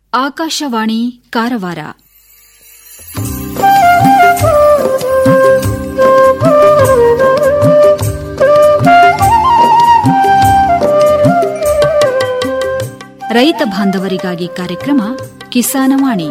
ಆಕಾಶವಾಣಿ ಕಾರವಾರ ರೈತ ಬಾಂಧವರಿಗಾಗಿ ಕಾರ್ಯಕ್ರಮ ಕಿಸಾನವಾಣಿ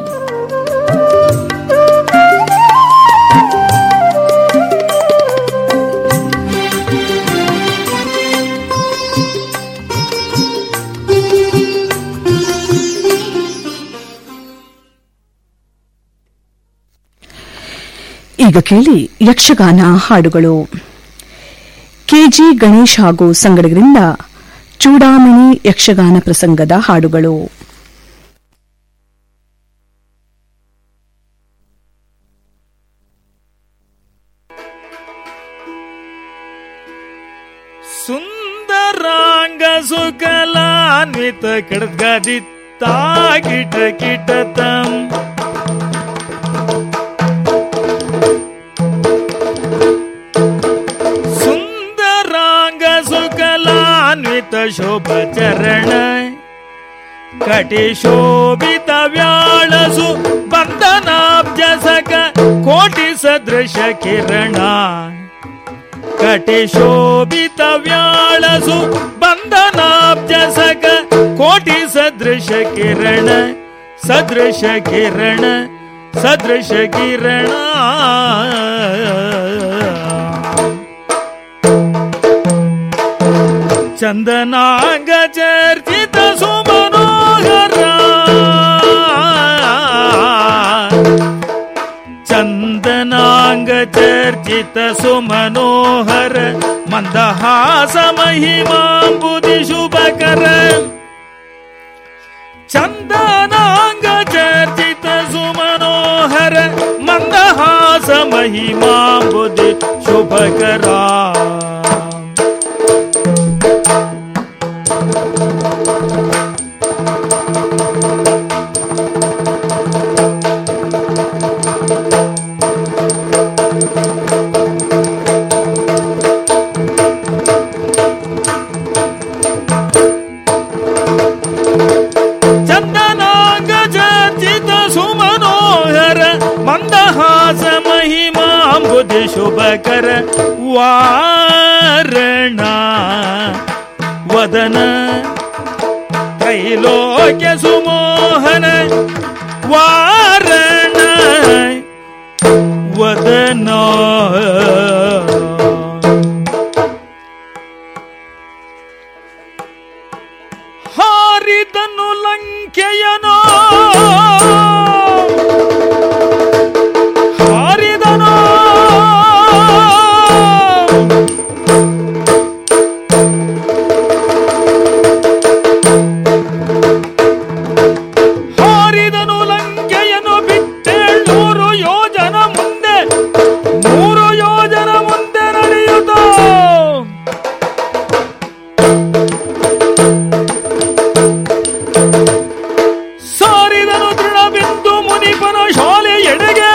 ಈಗ ಕೇಳಿ ಯಕ್ಷಗಾನ ಹಾಡುಗಳು ಕೆಜಿ ಗಣೇಶ್ ಹಾಗೂ ಸಂಗಡಗರಿಂದ ಚೂಡಾಮಣಿ ಯಕ್ಷಗಾನ ಪ್ರಸಂಗದ ಹಾಡುಗಳು ಸುಂದರಾಂಗ ಸುಕಲಾನ್ವಿತ ಕಿಡದ್ಗದಿತ್ತ ಕಿಟ ಕಿಟತಂ ಸುಂದರಾಂಗ ಸುಕಲಾನ್ವಿತ ಶೋಭ ಚರಣ ಕಟಿ ಶೋಭಿತ ವ್ಯಾಳಸು ಬಂಧನಾಬ್ಜಸಕ ಕೋಟಿ ಸದೃಶ ಕಿರಣ ಕಟಿ ಶೋಭಿತ ವ್ಯಾಳಸು ಬಂಧನಾಬ್ಜಸಕ ಕೋಟಿ ಸದೃಶ ಕಿರಣ ಸದೃಶ ಕಿರಣ ಸದೃಶ ಕಿರಣ ಚಂದನಾಂಗ ಚರ್ಚಿತ ಸುಮನೋಹರ ಚಂದನಾಂಗ ಚರ್ಚಿತ ಸುಮನೋಹರ ಮಂದಹಾಸ ಮಹಿಮಾಂಬುದಿ ಶುಭಕರ ಚಂದನಾಂಗ ಚರ್ಚಿತ ಸುಮನೋಹರ ಮಂದಹಾಸ ಮಹಿಮಾಂಬುದಿ ಶುಭಕರ ಚಂದನಾಂಗ ಚರ್ಚಿತ ಸುಮನೋಹರ ಮಂದಹಾಸ ಮಹಿಮಾಂಬುದಿ ಶುಭಕರ ವಾರಣ ವದನ ತ್ರೈಲೋಕ್ಯ ಸುಮೋಹನ ವಾರಣ ವದನ ಹಾರಿದನು ಲಂಕೆಯನೋ ಹಾರಿದನೋ ಹಾರಿದನು ಲಂಕೆಯನು ಬಿಟ್ಟೇಳ್ನೂರು ಯೋಜನ ಮುಂದೆ ನೂರು ಯೋಜನ ಮುಂದೆ ನಡೆಯುತ್ತ ಸಾರಿದನು ದೃಢಬಿಂದು ಮುನಿಪನ ಶಾಲೆ ಎಡೆಗೆ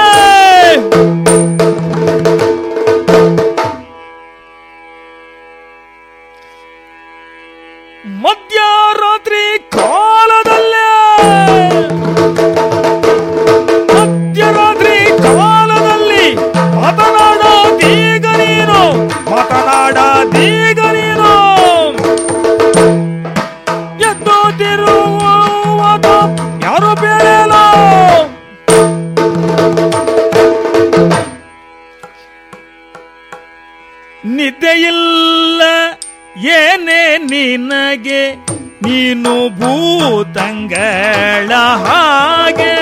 ಮಧ್ಯರಾತ್ರಿ ಕಾಲದಲ್ಲೇ ಮಧ್ಯರಾತ್ರಿ ಕಾಲದಲ್ಲಿ ಮಾತನಾಡದೀಗ ನೀನು ಮಾತನಾಡದೀಗ ನೀನು ಎದ್ದುತ್ತಿರುವುದು ಯಾರು ಬೇರೆಲ್ಲ ನಿದ್ದೆಯಿಲ್ಲ ಏನೇ ನಿನಗೆ ನೀನು ಭೂತಂಗಳ ಹಾಗೆ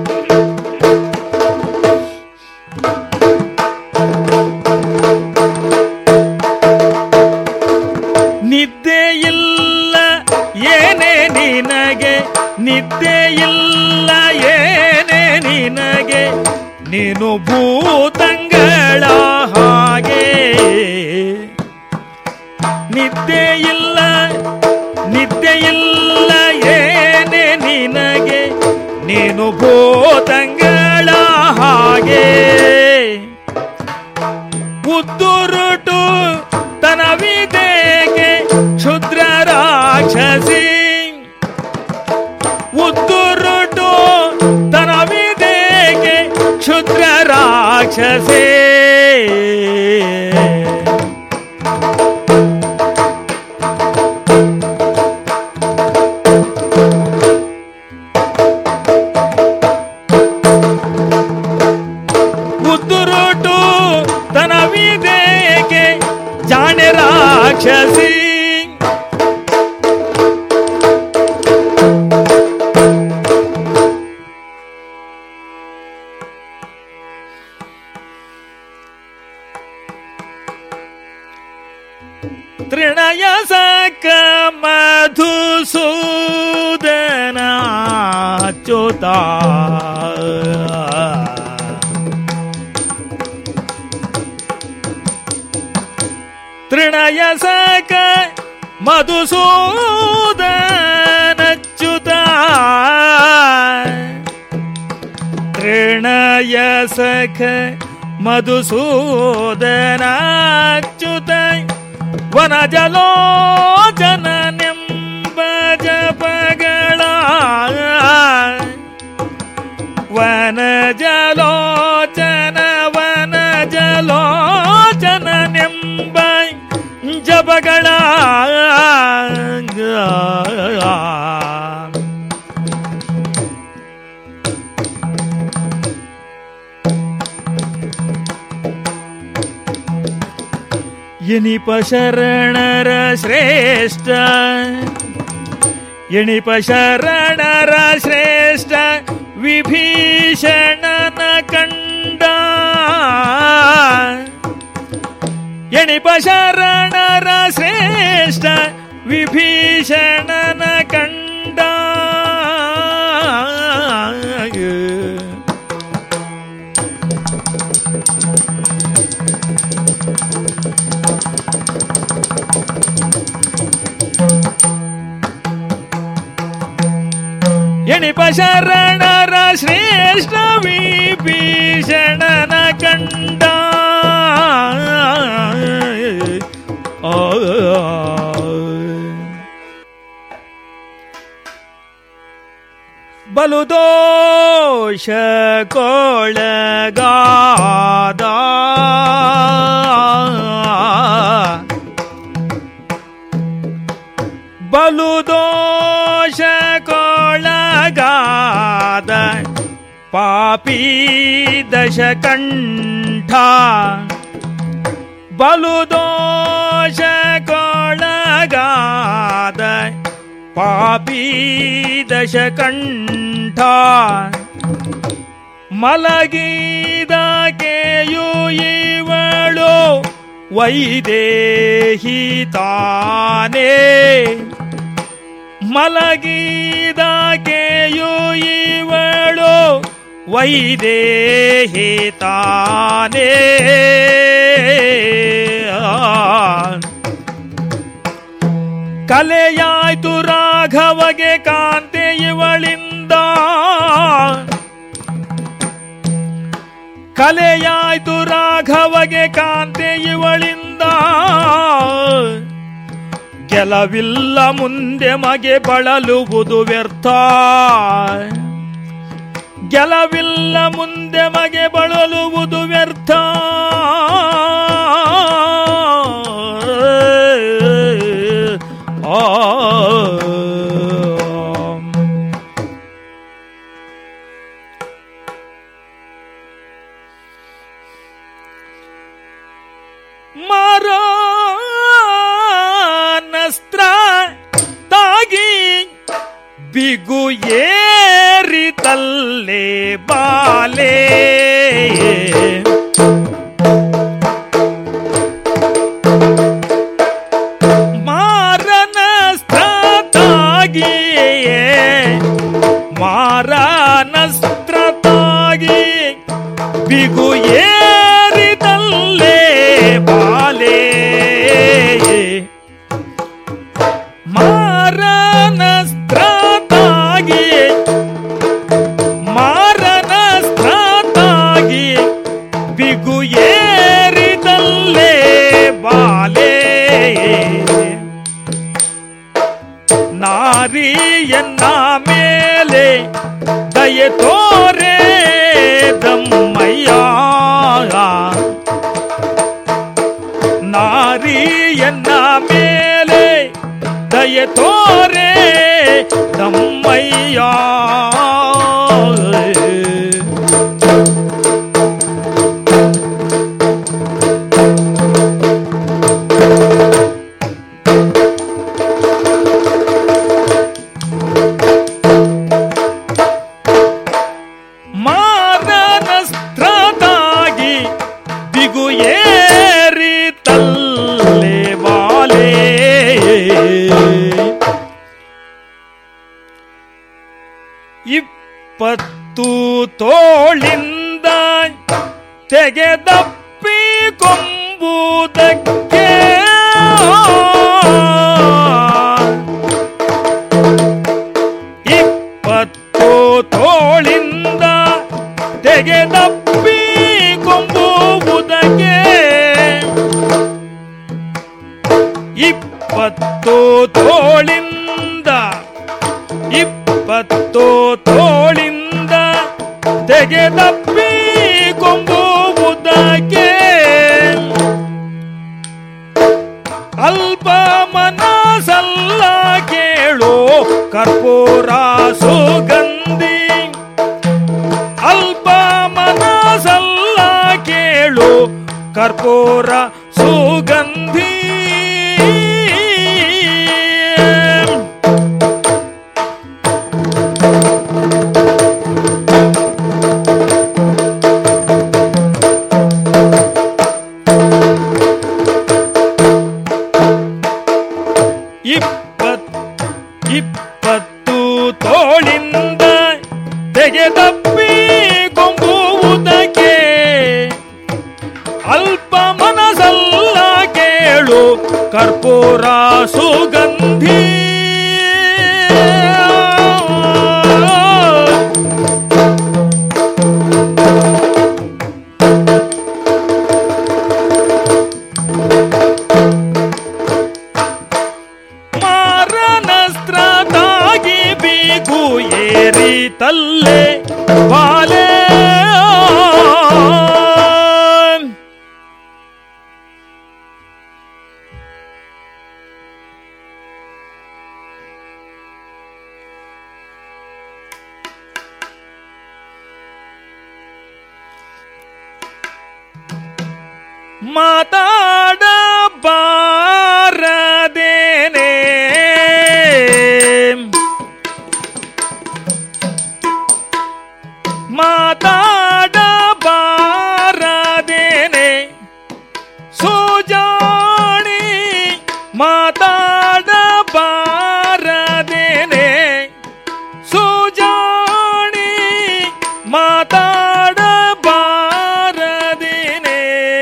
ನಿದ್ದೆ ಇಲ್ಲ ಏನೇ ನಿನಗೆ ನಿದ್ದೆ ಇಲ್ಲ ಏನೇ ನಿನಗೆ ನೀನು ಭೂತಂಗಳ ಹಾಗೆ ನಿದ್ದೆ ಇಲ್ಲ ನಿದ್ದೆ ಇಲ್ಲ ಏನೇ ನಿನಗೆ ನೀನು ಭೂತಂಗಳ ಹಾಗೆ ಉದ್ದುರುಟು ತನವಿದೇಗೆ ಕ್ಷುದ್ರ ರಾಕ್ಷಸಿ ಉದ್ದುರುಟ ರಾಕ್ಷಸೇ ಉದ್ದುರೋಟು ತನವಿದೇಕೆ ಜಾಣೆ ರಾಕ್ಷಸಿ ತೃಣಯ ಸಕ ಮಧುಸೂದನ ಚ್ಯುತ ತೃಣಯ ಸಕ ಮಧುಸೂದನ ಚ್ಯುತ ತೃಣಯ ಸಖ ಮಧುಸೂದನಾಚ್ಯುತ ವನ ಜಲೋಚನೆಂಬ ಜಪಗಳ ವನ ಜಲೋಚನ ವನ ಜಲೋಚನೆಂಬ ಜಪಗಳ ಎಣಿಪ ಶರಣರ ಶ್ರೇಷ್ಠ ಎಣಿಪ ಶರಣರ ಶ್ರೇಷ್ಠ ವಿಭೀಷಣನ ಕಂಡ ಎಣಿಪ ಶರಣರ ಶ್ರೇಷ್ಠ ವಿಭೀಷಣನ ಕಂಡ ಎಣಿಪ ಶರಣರ ಶ್ರೇಷ್ಠ ವಿಭೀಷಣನ ಕಂಡ ಬಲುದೋಷ ಕೊಳಗಾದ ಬಲುದೋಷ ಕೊಳಗಾದ ಪಾಪಿ ದಶಕಂಠ ಬಲುದೋಷ ಕೊಳಗಾದ ಪಾಪಿ ದಶಕಂಠ ಮಲಗಿದ ಕೇಯು ಇವಳು ವೈದೇಹಿ ತಾನೇ ಮಲಗಿದ ಕೇಯು ಇವಳು ವೈದೇಹಿ ತಾನೇ ಕಲೆಯಾಯ್ತು ರಾಘವಗೆ ಕಾಂತೆ ಇವಳಿಂದ ಕಲೆಯಾಯ್ತು ರಾಘವಗೆ ಕಾಂತೆ ಇವಳಿಂದ ಗೆಲವಿಲ್ಲ ಮುಂದೆ ಮಗೆ ಬಳಲುವುದು ವ್ಯರ್ಥ ಗೆಲವಿಲ್ಲ ಮುಂದೆ ಮಗೆ ಬಳಲುವುದು ವ್ಯರ್ಥ ಆ ಮಾರಾನಸ್ತ್ರ ತಾಗಿ ಬಿಗು ಏರಿತಲ್ಲೇ ಬಾಲೆ ಮಾರನಸ್ತ್ರ ತಾಗಿ ಮಾರನಸ್ತ್ರ ತಾಗಿ ಬಿಗು ಏರಿದಲ್ಲೇ ಬಾಲೆ ಮಾರನಸ್ತ್ರತಾಗಿ ಮಾರನಸ್ತ್ರತಾಗಿ ಬಿಗು ಏರಿದಲ್ಲೇ ಬಾಲೆ ನಾರಿಯನ್ನ ಮೇಲೆ ದಯೆ ತೋರೆ ದಮ್ಮಯ್ಯ ದಯೆ ತೋರೆ ತಮ್ಮಯ್ಯ ಮಾರನಸ್ತ್ರದಾಗಿ ಬಿಗು ಏರಿ ತಲ್ಲೆ ಬಾಲೆ ಇಪ್ಪತ್ತು ತೋಳಿಂದ ತೆಗೆದಪ್ಪಿ ಕೊಂಬುದಕ್ಕೆ ಇಪ್ಪತ್ತು ತೋಳಿಂದ ತೆಗೆದಪ್ಪಿ ಕೊಂಬುವುದಕ್ಕೆ ಇಪ್ಪತ್ತು ತೋಳಿಂದ ಇಪ್ಪತ್ತು ತೋಳಿಂದ ತೆಗೆದಪ್ಪಿ ಕೊಂಬುವುದಕ್ಕೆ ಅಲ್ಪ ಮನಸಲ್ಲ ಕೇಳು ಕರ್ಪೂರ ಸುಗಂಧಿ ಅಲ್ಪ ಮನಸಲ್ಲ ಕೇಳು ಕರ್ಪೂರ ಸುಗಂಧಿ ಇಪ್ಪತ್ ಇಪ್ಪತ್ತು ತೋಳಿಂದ ತೆಗೆದಪ್ಪಿ ಕೊಂಬುವುದಕ್ಕೆ ಅಲ್ಪ ಮನಸಲ್ಲ ಕೇಳು ಕರ್ಪೂರ ಸುಗಂಧಿ ಮಾರನಸ್ತ್ರದಾಗಿ ಬೀಗು ಏರಿ ತಲ್ಲೆ ಬಾಲೆ ಮಾತಾಡಬಾರದೇನೆ ಮಾತಾಡಬಾರದೇನೆ ಸುಜಾಣಿ ಮಾತಾಡಬಾರದೇನೆ ಸುಜಾಣಿ ಮಾತಾಡಬಾರದೇನೆ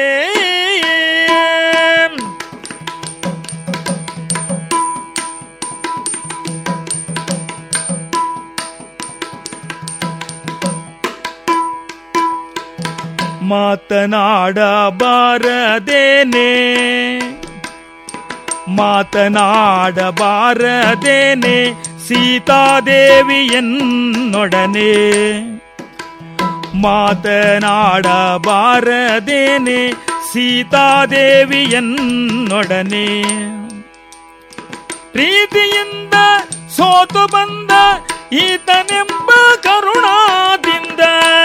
ಮಾತನಾಡಬಾರದೇನೆ ಮಾತನಾಡಬಾರದೇನೆ ಸೀತಾದೇವಿಯನ್ನೊಡನೆ ಮಾತನಾಡಬಾರದೇನೆ ಸೀತಾದೇವಿಯನ್ನೊಡನೆ ಪ್ರೀತಿಯಿಂದ ಸೋತು ಬಂದ ಈತನೆಂಬ ಕರುಣಾದಿಂದ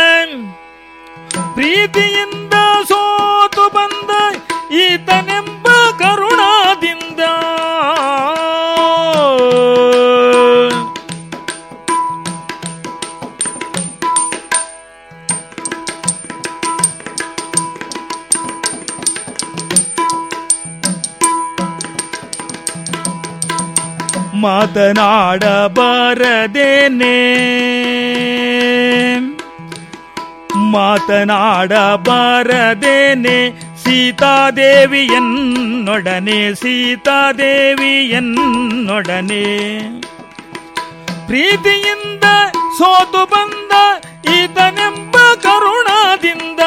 ಪ್ರೀತಿಯಿಂದ ಸೋತು ಬಂದ ಈತನೆಂಬ ಕರುಣಾದಿಂದ ಮಾತನಾಡಬಾರದೇನೆ ಮಾತನಾಡಬಾರದೇನೆ ಸೀತಾದೇವಿಯನ್ನೊಡನೆ ಸೀತಾದೇವಿಯನ್ನೊಡನೆ ಪ್ರೀತಿಯಿಂದ ಸೋತು ಬಂದ ಈತನೆಂಬ ಕರುಣಾದಿಂದ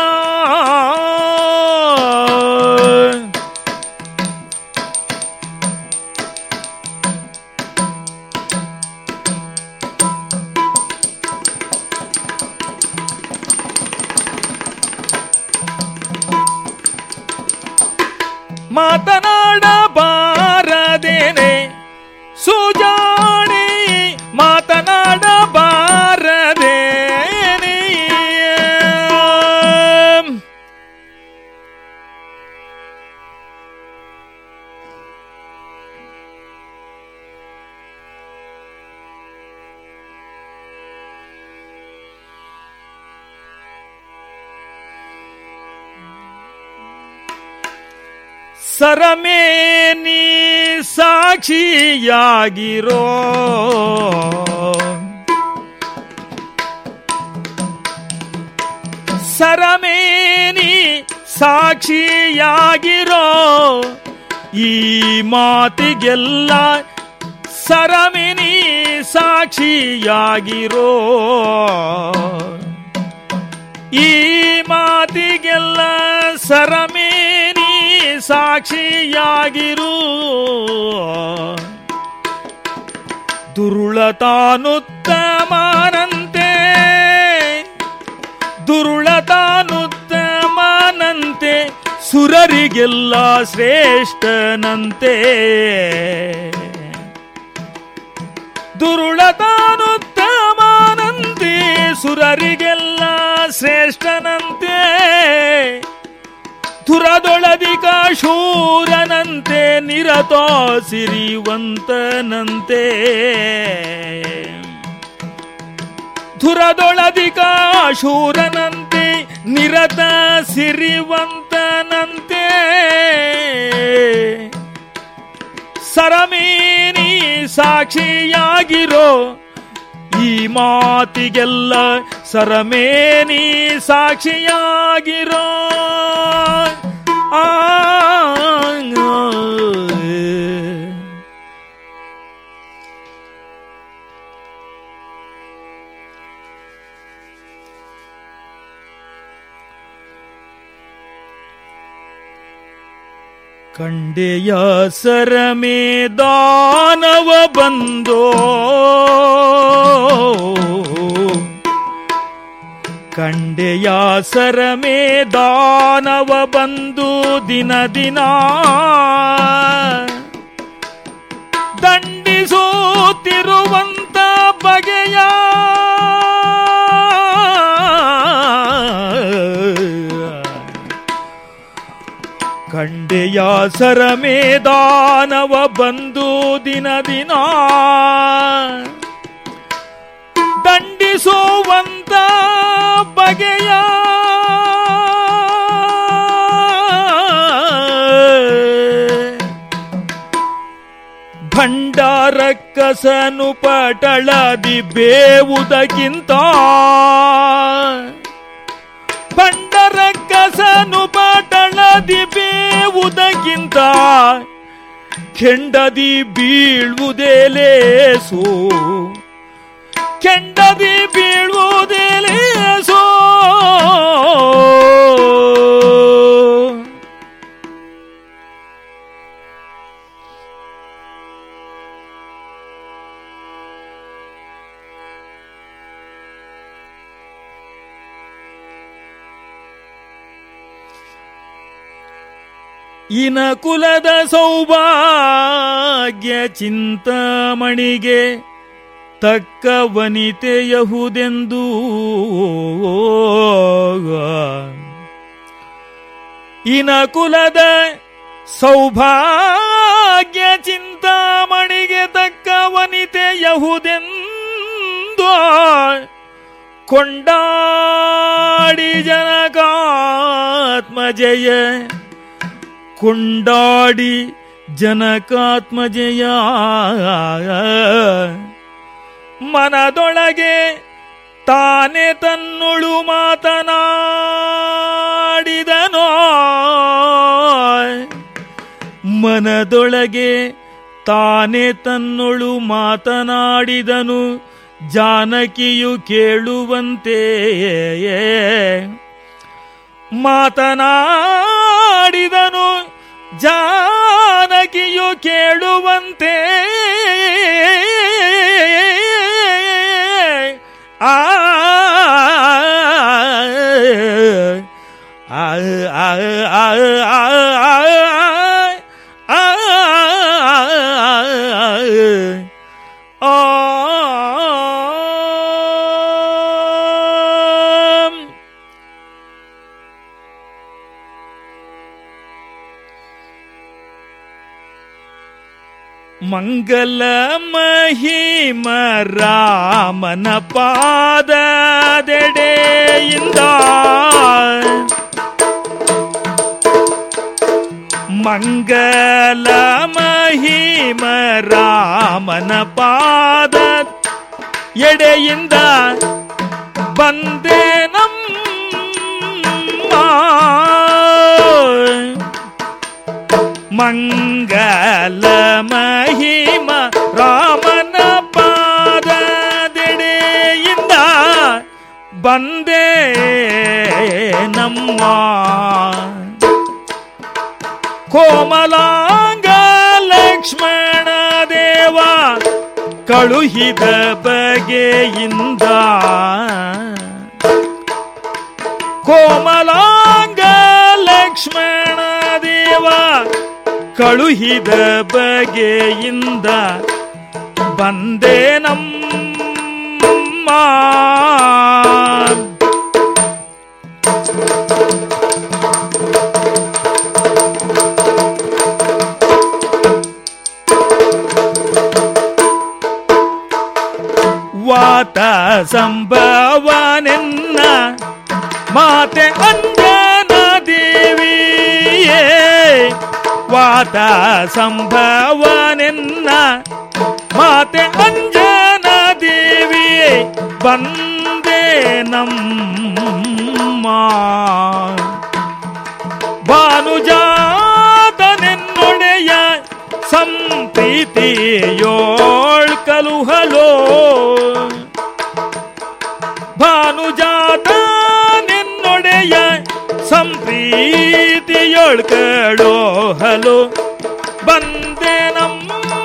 ಮಾತನಾಡಬಾರದೇನೆ ಸರಮೇನಿ ಸಾಕ್ಷಿಯಾಗಿರೋ ಸರಮೇನಿ ಸಾಕ್ಷಿಯಾಗಿರೋ ಈ ಮಾತಿಗೆಲ್ಲ ಸರಮಿನಿ ಸಾಕ್ಷಿಯಾಗಿರೋ ಈ ಮಾತಿಗೆಲ್ಲ ಸರಮೇನಿ ಸಾಕ್ಷಿಯಾಗಿರು ದುರುಳತಾನುತ್ತಮನಂತೆ ದುರುಳತಾನುತ್ತಮನಂತೆ ಸುರರಿಗೆಲ್ಲ ಶ್ರೇಷ್ಠನಂತೆ ದುರುಳತಾನುತ್ತಮನಂತೆ ಸುರರಿಗೆಲ್ಲ ಶ್ರೇಷ್ಠನಂತೆ ಧುರದೊಳದಿಕ ಶೂರನಂತೆ ನಿರತ ಸಿರಿವಂತನಂತೆ ಧುರದೊಳದಿಕ ಶೂರನಂತೆ ನಿರತ ಸಿರಿವಂತನಂತೆ ಸರಮೇನಿ ಸಾಕ್ಷಿಯಾಗಿರೋ ಈ ಮಾತಿಗೆಲ್ಲ ಸರಮೇನಿ ಸಾಕ್ಷಿಯಾಗಿರೋ ಆ ಕಂಡೆಯ ಸರಮೇ ದಾನವ ಬಂದೋ ಕಂಡೆಯ ಸರಮೇ ದಾನವ ಬಂದು ದಿನ ದಿನ ದಂಡಿಸುತ್ತಿರುವಂತ ಬಗೆಯ ಕಂಡೆಯ ಸರಮೇ ದಾನವ ಬಂದು ದಿನ ದಿನ ದಂಡಿಸುವಂತ ಬಗೆಯ ಭಂಡಾರ ಕಸನು ಪಟಳದಿ ಬೇವುದಕ್ಕಿಂತ ಭಂಡರ ಕಸನು ಪಟಳದಿ ಬೇವುದಕ್ಕಿಂತ ಕೆಂಡದಿ ಬೀಳುವುದೇ ಲೇಸು ಕೆಂಡದಿ ಬೀಳುವುದೇ ಲೇಸೋ ಇನ ಕುಲದ ಸೌಭಾಗ್ಯ ಚಿಂತಾಮಣಿಗೆ ತಕ್ಕ ವನಿತೆಯಹುದೆಂದು ಇನ ಕುಲದ ಸೌಭಾಗ್ಯ ಚಿಂತಾಮಣಿಗೆ ತಕ್ಕ ವನಿತೆಯಹುದೆಂದು ಕೊಂಡಾಡಿ ಜನಕಾತ್ಮಜಯ ಕೊಂಡಾಡಿ ಜನಕಾತ್ಮಜಯ ಮನದೊಳಗೆ ತಾನೇ ತನ್ನುಳು ಮಾತನಾಡಿದನೋ ಮನದೊಳಗೆ ತಾನೇ ತನ್ನೊಳು ಮಾತನಾಡಿದನು ಜಾನಕಿಯು ಕೇಳುವಂತೆ ಮಾತನಾಡಿದನು ಜಾನಕಿಯು ಕೇಳುವಂತೆ ಆ ಆ ಆ ಆ ಮಂಗಲ ಮಹಿಮ ರಾಮನ ಪಾದದೆಡೆಯಿಂದ ಮಂಗಲ ಮಹಿಮ ರಾಮನ ಪಾದ ಎಡೆಯಿಂದ ಬಂದೆ ನಮ್ಮ ಮಂಗಲ ಮಹಿಮ ರಾಮನ ಪಾದದೆಡೆಯಿಂದ ಬಂದೆ ನಮ್ಮ ಕೋಮಲಾಂಗ ಲಕ್ಷ್ಮಣ ದೇವ ಕಳುಹಿದ ಬಗೆಯಿಂದ ಕೋಮಲಾಂಗ ಲಕ್ಷ್ಮಣ ದೇವ ಕಳುಹಿದ ಬಗೆಯಿಂದ ಬಂದೆ ನಮ್ಮ ವಾತ ಸಂಭವನೆನ್ನ ಮಾತೆ ಅಂಜನ ದೇವಿಯೇ ವಾತ ಸಂಭವನೆನ್ನ ಮಾತೆ ಅಂಜನ ದೇವಿಯೇ ಬಂದೆ ನಮ್ಮ ಭಾನುಜಾತನೆನ್ನೊಡೆಯ ಸಂಪ್ರೀತಿಯೋಳ್ ಕಲುಹಲೋ ಭಾನುಜಾತ ನಿನ್ನೊಡೆಯ ಸಂಪ್ರೀತಿಯೊಳ್ ಕಳೋ ಹಲೋ ಬಂದೆ ನಮ್ಮ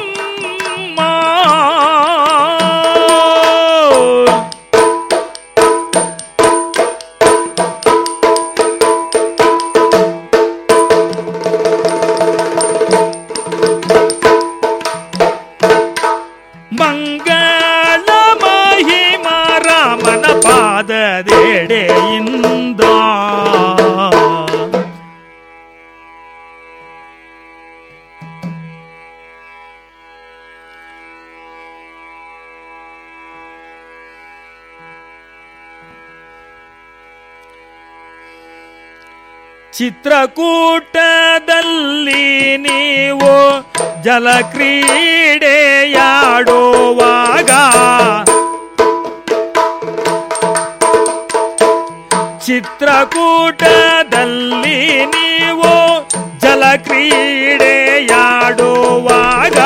ಮಂಗಳ ಮಹಿಮ ರಾಮನ ಪಾದದೆಡೆಯಿಂದ ಚಿತ್ರಕೂಟದಲ್ಲಿ ನೀವು ಜಲಕ್ರೀಡೆಯಾಡುವಾಗ ಚಿತ್ರಕೂಟದಲ್ಲಿ ನೀವು ಜಲಕ್ರೀಡೆಯಾಡುವಾಗ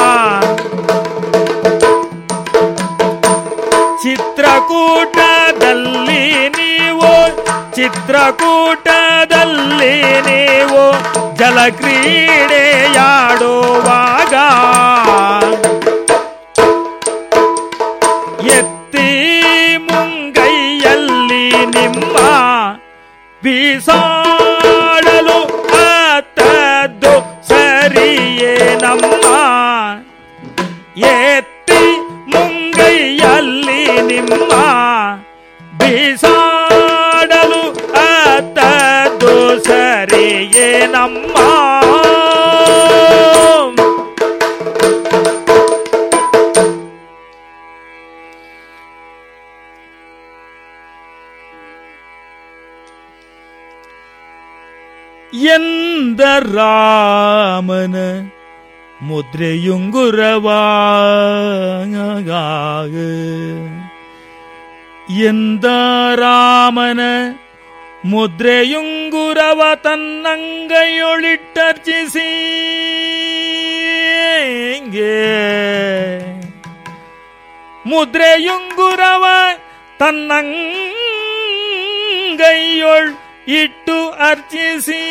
ಚಿತ್ರಕೂಟದಲ್ಲಿ ನೀವು ಚಿತ್ರಕೂಟದಲ್ಲಿ ನೀವು ಜಲಕ್ರೀಡೆಯಾಡುವಾಗ ಎತ್ತಿ ಮುಂಗೈಯಲ್ಲಿ ನಿಮ್ಮ ಬೀಸಾಡಲು ಅತ್ತದ್ದು ಸರಿಯೇ ನಮ್ಮ ಎತ್ತಿ ಮುಂಗೈಯಲ್ಲಿ ನಿಮ್ಮ ಬೀಸಾಡಲು ಅತ್ತದ್ದು ಸರಿಯೇ ನಮ್ಮ ಎಂದ ರಾಮನ ಮುದ್ರೆಯುಂಗುರವಾಗ ಎಂದ ರಾಮನ ಮುದ್ರೆಯುಂಗುರವ ತನ್ನಂಗೈಯೊಳಿಟ್ಟರ್ಚಿಸಿ ಮುದ್ರೆಯುಂಗುರವ ತನ್ನಂಗೈಯೊಳ್ ಇಟ್ಟು ಅರ್ಚಿಸಿ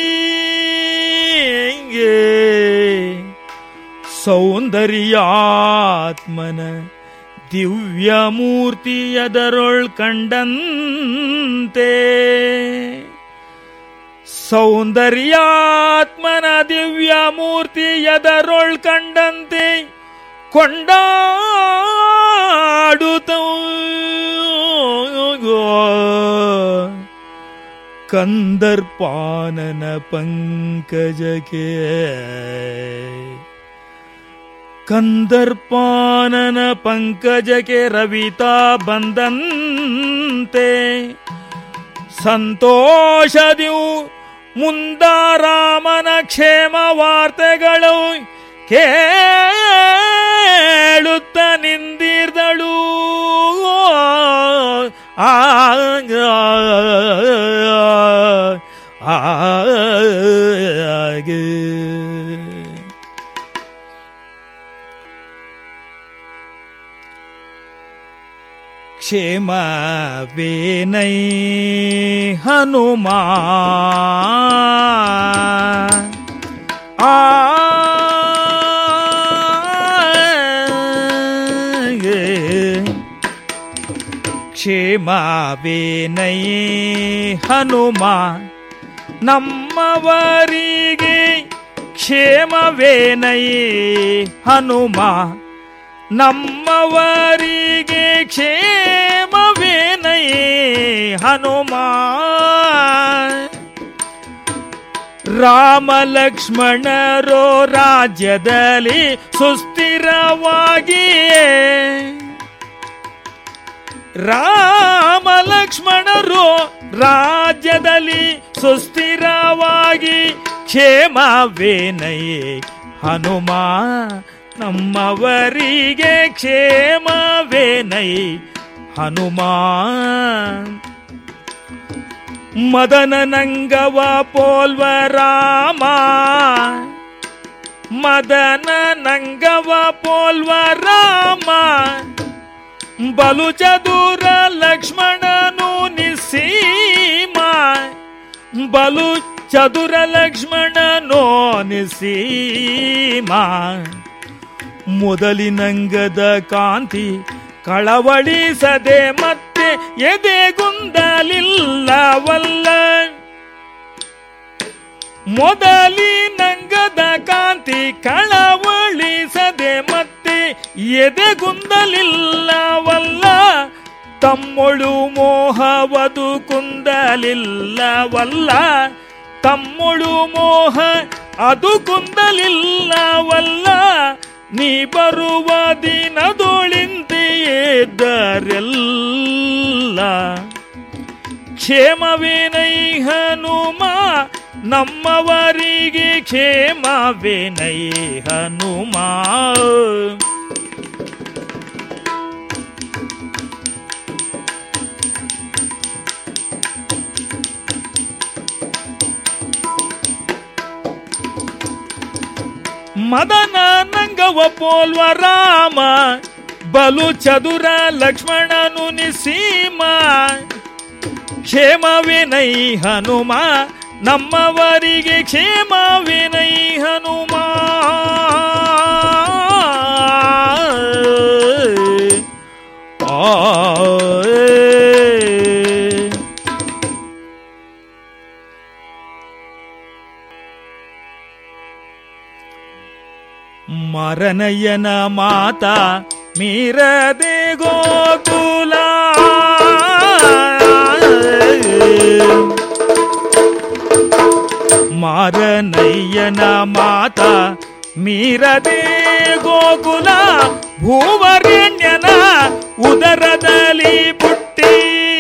ಸೌಂದರ್ಯಾತ್ಮನ ದಿವ್ಯ ಮೂರ್ತಿಯದರೊಳ್ ಕಂಡಂತೆ ಸೌಂದರ್ಯಾತ್ಮನ ದಿವ್ಯ ಮೂರ್ತಿಯದರೊಳ್ ಕಂಡಂತೆ ಕೊಂಡಾಡುತ್ತ ಕಂದರ್ಪಾನನ ಪಂಕಜಕ್ಕೆ ಕಂದರ್ಪಾನನ ಪಂಕಜಕ್ಕೆ ರವಿತಾ ಬಂದಂತೆ ಸಂತೋಷದಿವು ಮುಂದಾರಾಮನ ಕ್ಷೇಮ ವಾರ್ತೆಗಳು ಕೇಳುತ್ತ ನಿಂದಿರ್ದಳು ಆಗ ಆಗ ಕ್ಷೇಮವೇನೈ ಹನುಮಾ ಆ ಕ್ಷೇಮವೇನೈ ಹನುಮಾ ನಮ್ಮವರಿಗೆ ಕ್ಷೇಮವೇನೈ ಹನುಮಾ ನಮ್ಮವರಿಗೆ ಕ್ಷೇಮವೇನೈ ಹನುಮ ರಾಮ ಲಕ್ಷ್ಮಣರೋ ರಾಜ್ಯದಲ್ಲಿ ಸುಸ್ಥಿರವಾಗಿಯೇ ರಾಮ ಲಕ್ಷ್ಮಣರು ರಾಜ್ಯದಲ್ಲಿ ಸುಸ್ಥಿರವಾಗಿ ಕ್ಷೇಮವೇನಯೇ ಹನುಮ ನಮ್ಮವರಿಗೆ ಕ್ಷೇಮವೇನೈ ಹನುಮ ಮದನ ನಂಗವ ಪೋಲ್ವ ರಾಮ ಮದನ ನಂಗವ ಪೋಲ್ವ ರಾಮ ಬಲು ಚದುರ ಲಕ್ಷ್ಮಣನು ನಿಸೀಮ ಬಲು ಚದುರ ಲಕ್ಷ್ಮಣನೋ ನಿಸೀಮ ಮೊದಲಿನಂಗದ ಕಾಂತಿ ಕಳವಳಿಸದೆ ಮತ್ತೆ ಎದೆಗುಂದಲಿಲ್ಲವಲ್ಲ ಮೊದಲಿನಂಗದ ಕಾಂತಿ ಕಳವಳಿಸದೆ ಮತ್ತೆ ಎದೆಗುಂದಲಿಲ್ಲವಲ್ಲ ತಮ್ಮೊಳು ಮೋಹವದು ಕುಂದಲಿಲ್ಲವಲ್ಲ ತಮ್ಮೊಳು ಮೋಹ ಅದು ಕುಂದಲಿಲ್ಲವಲ್ಲ ನೀ ಬರುವ ದಿನದೊಳಿಂತೆಯೇದರೆಲ್ಲ ಕ್ಷೇಮವೇನೈ ಹನುಮ ನಮ್ಮವರಿಗೆ ಕ್ಷೇಮವೇನೈ ಹನುಮ ಮದನ ನಂಗವ ಪೋಲ್ವ ರಾಮ ಬಲು ಚದುರ ಲಕ್ಷ್ಮಣನು ನಿಸೀಮ ಕ್ಷೇಮವಿನೈ ಹನುಮ ನಮ್ಮವರಿಗೆ ಕ್ಷೇಮವಿನೈ ಹನುಮ ಆ ಮರನಯ್ಯನ ಮಾತ ಮೀರದೆ ಗೋಕುಲ ಮಾರನಯ್ಯನ ಮಾತ ಮೀರದೆ ಗೋಕುಲ ಭೂವರೆಣ್ಯನ ಉದರದಲ್ಲಿ ಪುಟ್ಟಿ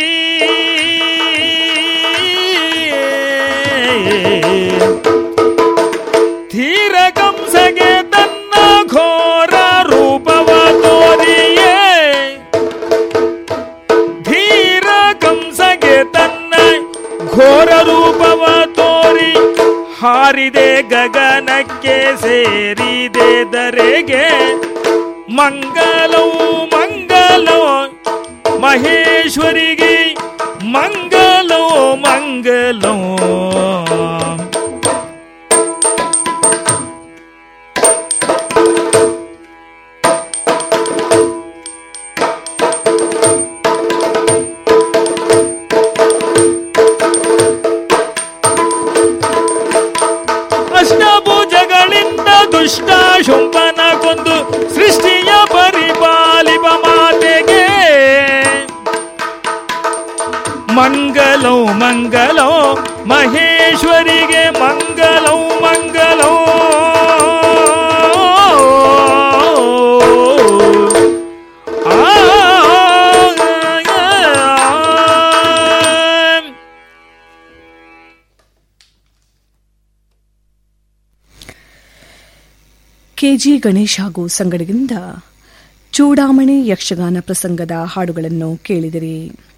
ಧೀರ ಕಂಸಗೆ ತನ್ನ ಘೋರ ರೂಪವ ತೋರಿಯೇ ಧೀರ ಕಂಸಗೆ ತನ್ನ ಘೋರ ರೂಪವ ತೋರಿ ಹಾರಿದೆ ಗಗನಕ್ಕೆ ಸೇರಿದೆ ದರೆಗೆ ಮಂಗಲವು ಮಂಗಲೋ ಮಹೇಶ್ವರಿಗೆ ಮಂಗಲೋ ಮಂಗಲೋ ಅಷ್ಟಭುಜಗಳಿಂದ ದುಷ್ಟ ಶುಂಭನ ಕೊಂದು ಸೃಷ್ಟಿಯ ಪರಿಪಾಲಿಪ ಮಾತೆಗೆ ಮಂಗಲೋ ಮಂಗಲೋ ಮಹೇಶ್ವರಿಗೆ ಮಂಗಲೋ ಮಂಗಲೋ ಆ ಕೆಜಿ ಗಣೇಶ್ ಹಾಗೂ ಸಂಗಡಿಗರಿಂದ ಚೂಡಾಮಣಿ ಯಕ್ಷಗಾನ ಪ್ರಸಂಗದ ಹಾಡುಗಳನ್ನು ಕೇಳಿದಿರಿ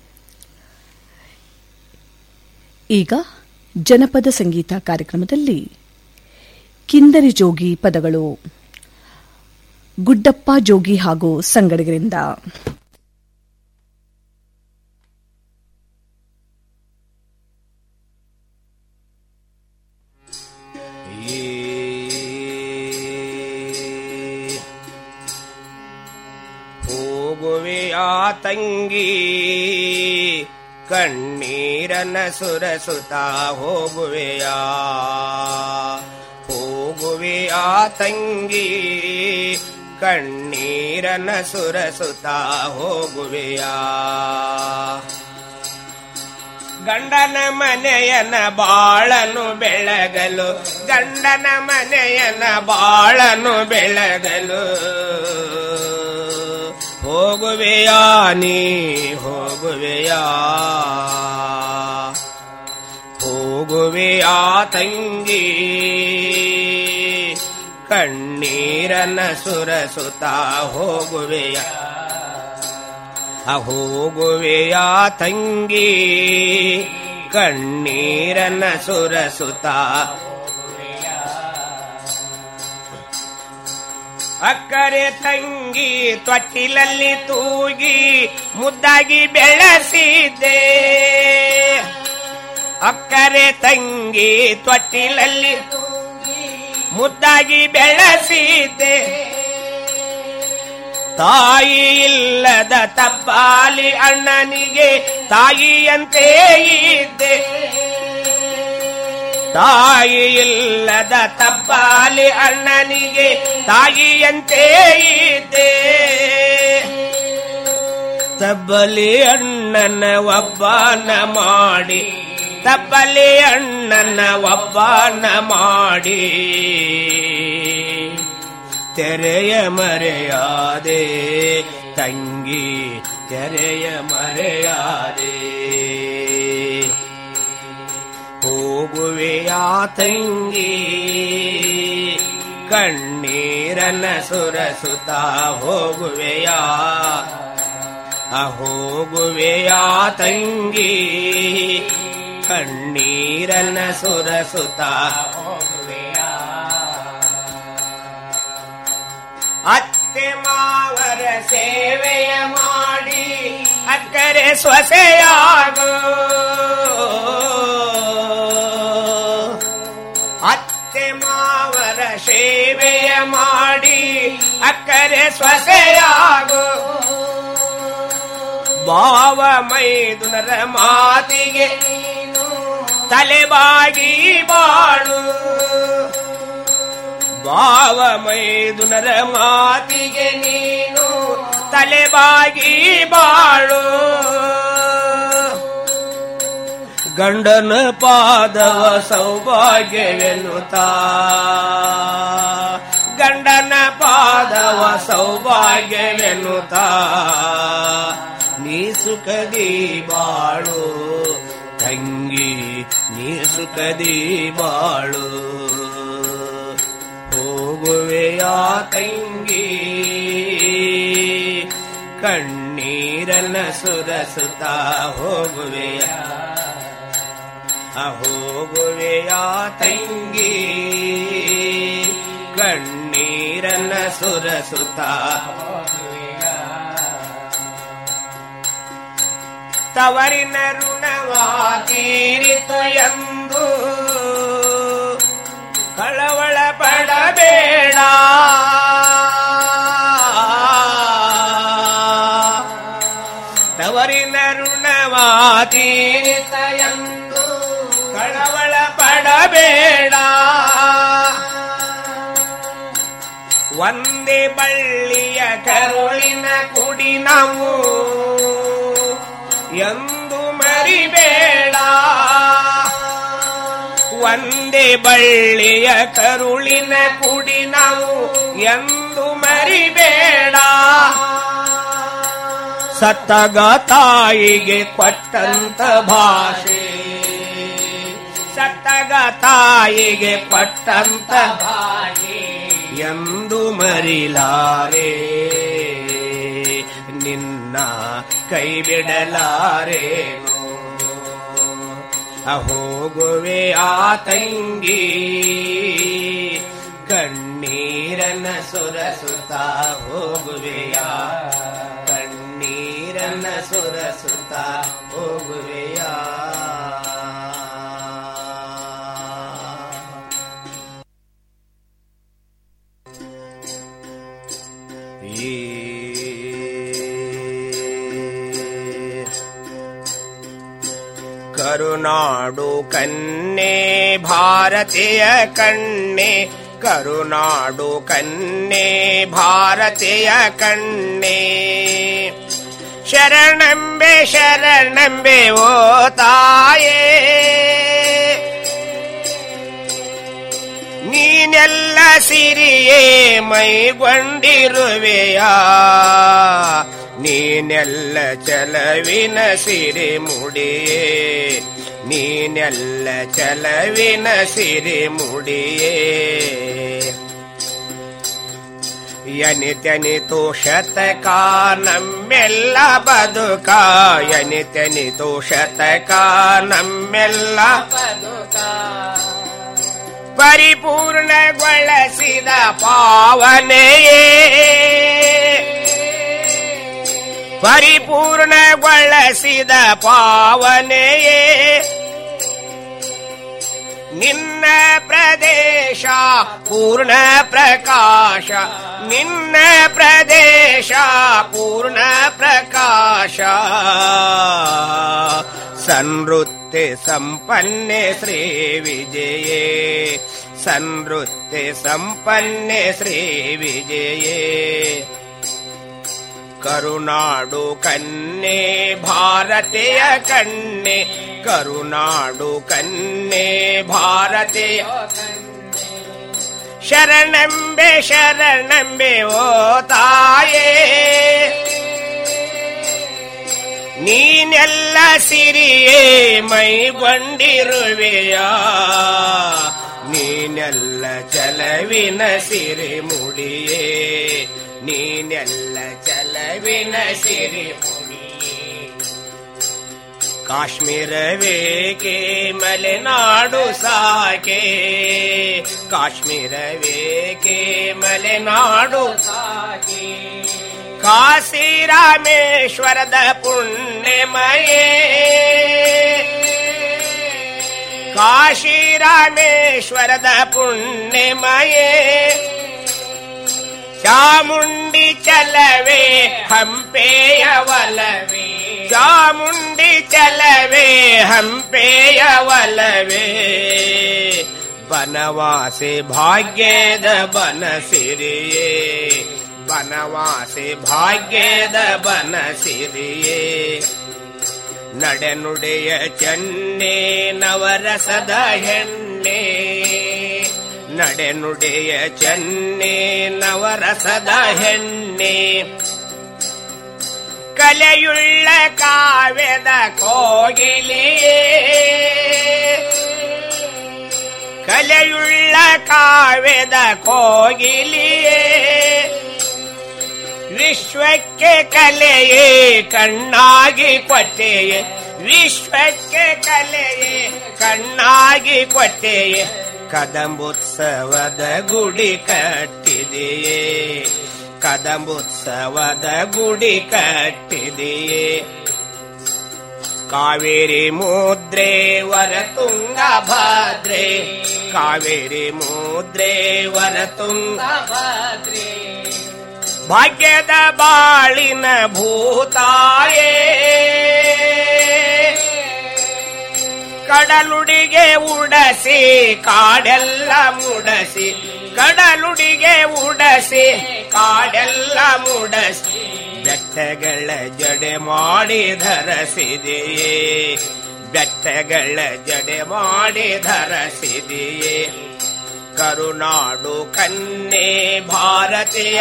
ಈಗ ಜನಪದ ಸಂಗೀತ ಕಾರ್ಯಕ್ರಮದಲ್ಲಿ ಕಿಂದರಿ ಜೋಗಿ ಪದಗಳು ಗುಡ್ಡಪ್ಪ ಜೋಗಿ ಹಾಗೂ ಸಂಗಡಿಗರಿಂದ ಹೋಗುವೆಯ ತಂಗಿ ಕಣ್ಣೀರನ ಸುರಸುತ್ತ ಹೋಗುವೆಯ ಹೋಗುವೆಯ ತಂಗಿ ಕಣ್ಣೀರನ ಸುರಸುತ್ತ ಹೋಗುವೆಯ ಗಂಡನ ಮನೆಯನ ಬಾಳನು ಬೆಳಗಲು ಗಂಡನ ಮನೆಯನ ಬಾಳನು ಬೆಳಗಲು ಹೋಗುವೆಯಾ ನೀ ಹೋಗುವೆಯಾ ಹೋಗುವೆಯಾ ತಂಗಿ ಕಣ್ಣೀರನ ಸುರಸುತ್ತ ಹೋಗುವೆಯ ಹೋಗುವೆಯ ತಂಗಿ ಕಣ್ಣೀರನ ಸುರಸುತ್ತ ಅಕ್ಕರೆ ತಂಗಿ ತೊಟ್ಟಿಲಲ್ಲಿ ತೂಗಿ ಮುದ್ದಾಗಿ ಬೆಳೆಸಿದ್ದೆ ಅಕ್ಕರೆ ತಂಗಿ ತೊಟ್ಟಿಲಲ್ಲಿ ಮುದ್ದಾಗಿ ಬೆಳೆಸಿದ್ದೆ ತಾಯಿ ಇಲ್ಲದ ತಬ್ಬಾಲಿ ಅಣ್ಣನಿಗೆ ತಾಯಿಯಂತೆ ಇದ್ದೆ ತಾಯಿ ಇಲ್ಲದ ತಬ್ಬಾಲಿ ಅಣ್ಣನಿಗೆ ತಾಯಿಯಂತೆ ಇದ್ದೆ ತಬ್ಬಲಿ ಅಣ್ಣನ ಒಬ್ಬನ ಮಾಡಿ ತಬ್ಬಲಿ ಅಣ್ಣನ ಒಬ್ಬನ ಮಾಡಿ ತೆರೆಯ ಮರೆಯಾದೆ ತಂಗಿ ತೆರೆಯ ಮರೆಯಾದೆ ಹೋಗುವೆಯ ತಂಗಿ ಕಣ್ಣೀರನ ಸುರಸುತ್ತ ಹೋಗುವೆಯ ಹೋಗುವೆಯ ತಂಗಿ ಕಣ್ಣೀರನ ಸುರಸುತ್ತ ಅತ್ತೆ ಮಾವರ ಸೇವೆಯ ಮಾಡಿ ಅಕ್ಕರೆ ಸೊಸೆಯಾಗು ಅತ್ತೆ ಮಾವರ ಸೇವೆಯ ಮಾಡಿ ಅಕ್ಕರೆ ಸೊಸೆಯಾಗು ಭಾವ ಮೈದುನರ ಮಾತಿಗೆ ತಲೆಬಾಗಿ ಬಾಳು ಭಾವ ಮೈದುನರ ಮಾತಿಗೆ ನೀನು ತಲೆಬಾಗಿ ಬಾಳು ಗಂಡನ ಪಾದವ ಸೌಭಾಗ್ಯವೆನ್ನುತ್ತಾ ಗಂಡನ ಪಾದವ ಸೌಭಾಗ್ಯವೆನ್ನುತ್ತಾ ನೀ ಸುಖದಿ ಬಾಳು ತಂಗಿ ನೀ ಸುಖದಿ ಬಾಳು ಹೋಗುವೆಯ ತಂಗಿ ಕಣ್ಣೀರನ್ನ ಸುರಸುತ್ತ ಹೋಗುವೆಯ ಹೋಗುವೆಯ ತಂಗಿ ಕಣ್ಣೀರನ್ನ ಸುರಸುತ್ತ ತವರಿನ ಋಣವಾ ತೀರಿತು ಎಂದು ಕಳವಳ ಪಡಬೇಡ ತವರಿನ ಋಣವಾ ತೀರಿತ ಎಂದು ಕಳವಳ ಪಡಬೇಡ ಒಂದೇ ಬಳ್ಳಿಯ ಕರುಳಿನ ಕುಡಿ ನಾವು ಎಂದು ಮರಿಬೇಡ ಒಂದೇ ಬಳ್ಳಿಯ ಕರುಳಿನ ಕುಡಿ ನಾವು ಎಂದು ಮರಿಬೇಡ ಸತ್ತಗ ತಾಯಿಗೆ ಕೊಟ್ಟಂತ ಭಾಷೆ ಸತ್ತಗ ತಾಯಿಗೆ ಕೊಟ್ಟಂತ ಭಾಷೆ ಎಂದು ಮರಿಲಾರೆ ನಿನ್ನ ಕೈ ಬಿಡಲಾರೇನು ಹೋಗುವೆ ಆ ತಂಗಿ ಕಣ್ಣೀರನ ಸುರಸುತ್ತ ಹೋಗುವೆಯ ಕಣ್ಣೀರನ ಸುರಸುತ್ತ ಹೋಗುವೆಯ ಕರುನಾಡು ಕನ್ನೆ ಭಾರತೀಯ ಕಣ್ಣೆ ಕರುನಾಡು ಕನ್ನೆ ಭಾರತೀಯ ಕಣ್ಣೆ ಶರಣಂಬೆ ಶರಣಂಬೆ ಓ ತಾಯೇ ನೀನೆಲ್ಲ ಸಿರಿಯೇ ಮೈಗೊಂಡಿರುವೆಯ ನೀನೆಲ್ಲ ಚಲವಿನ ಸಿರಿ ಮುಡಿಯೇ ನೀನೆಲ್ಲ ಚಲವಿನ ಸಿರಿ ಮುಡಿಯೇ ಯನಿತನಿತು ಶತಕ ನಮ್ಮೆಲ್ಲ ಬದುಕ ಯನಿತನಿತು ಶತಕ ನಮ್ಮೆಲ್ಲ ಬದುಕ ಪರಿಪೂರ್ಣಗೊಳಿಸಿದ ಪಾವನೆಯೇ ಪರಿಪೂರ್ಣಗೊಳಿಸಿದ ಪಾವನೆಯೇ ನಿನ್ನ ಪ್ರದೇಶ ಪೂರ್ಣ ಪ್ರಕಾಶ ನಿನ್ನ ಪ್ರದೇಶ ಪೂರ್ಣ ಪ್ರಕಾಶ ಸಂವೃತ್ತಿ ಸಂಪನ್ನೆ ಶ್ರೀ ವಿಜಯೇ ಸಂವೃತ್ತಿ ಸಂಪನ್ನೆ ಶ್ರೀ ವಿಜಯೇ ಕರುನಾಡು ಕನ್ನೆ ಭಾರತೀಯ ಕಣ್ಣೆ ಕರುನಾಡು ಕನ್ನೆ ಭಾರತೀಯ ಶರಣಂಬೆ ಶರಣಂಬೆ ಓ ತಾಯೇ ನೀನೆಲ್ಲ ಸಿರಿಯೇ ಮೈಗೊಂಡಿರುವೆಯ ನೀನೆಲ್ಲ ಚಲವಿನ ಸಿರಿ ಮುಡಿಯೇ ನೀನೆಲ್ಲ ಚಲವಿನ ಸಿರಿ ಮುಡಿಯೇ ಕಾಶ್ಮೀರವೇಕೆ ಮಲೆನಾಡು ಸಾಕೆ ಕಾಶ್ಮೀರವೇಕೆ ಮಲೆನಾಡು ಸಾಕೆ ಕಾಶಿ ರಾಮೇಶ್ವರದ ಪುಣ್ಯಮಯೇ ಕಾಶಿ ರಾಮೇಶ್ವರದ ಪುಣ್ಯಮಯೇ ಚಾಮುಂಡಿ ಚಲವೇ ಹಂಪೆಯ ಒಲವೇ ಚಾಮುಂಡಿ ಚಲವೇ ಹಂಪೆಯ ಒಲವೇ ಬನವಾಸಿ ಭಾಗ್ಯದ ಬನಸಿರಿಯೇ ಬನವಾಸಿ ಭಾಗ್ಯದ ಬನಸಿರಿಯೇ ನಡೆನುಡೆಯ ಚೆನ್ನೆ ನವರಸದ ಹೆಣ್ಣೆ ನಡೆನುಡೆಯ ಚೆನ್ನೆ ನವರಸದ ಹೆಣ್ಣೆ ಕಲೆಯುಳ್ಳ ಕಾವ್ಯದ ಕೋಗಿಲಿಯೇ ಕಲೆಯುಳ್ಳ ಕಾವ್ಯದ ಕೋಗಿಲಿಯೇ ವಿಶ್ವಕ್ಕೆ ಕಲೆಯೇ ಕಣ್ಣಾಗಿ ಕೊಟ್ಟೆಯೇ ವಿಶ್ವಕ್ಕೆ ಕಲೆಯೇ ಕಣ್ಣಾಗಿ ಕೊಟ್ಟೆಯೇ ಕದಂಬೋತ್ಸವದ ಗುಡಿ ಕಟ್ಟಿದೆಯೇ ಕದಂಬೋತ್ಸವದ ಗುಡಿ ಕಟ್ಟಿದೆಯೇ ಕಾವೇರಿ ಮುದ್ರೆ ವರತುಂಗ ಭದ್ರೆ ಕಾವೇರಿ ಮುದ್ರೆ ವರತುಂಗ ಭದ್ರೆ ಭಾಗ್ಯದ ಬಾಳಿನ ಭೂತಾಯೇ ಕಡಲುಡಿಗೆ ಉಡಸಿ ಕಾಡೆಲ್ಲ ಮುಡಸಿ ಕಡಲುಡಿಗೆ ಉಡಸಿ ಕಾಡೆಲ್ಲ ಮುಡಸಿ ಬೆಟ್ಟಗಳ ಜಡೆ ಮಾಡಿ ಧರಸಿದೆಯೇ ಬೆಟ್ಟಗಳ ಜಡೆ ಮಾಡಿ ಧರಸಿದೆಯೇ ಕರುನಾಡು ಕನ್ನೆ ಭಾರತೀಯ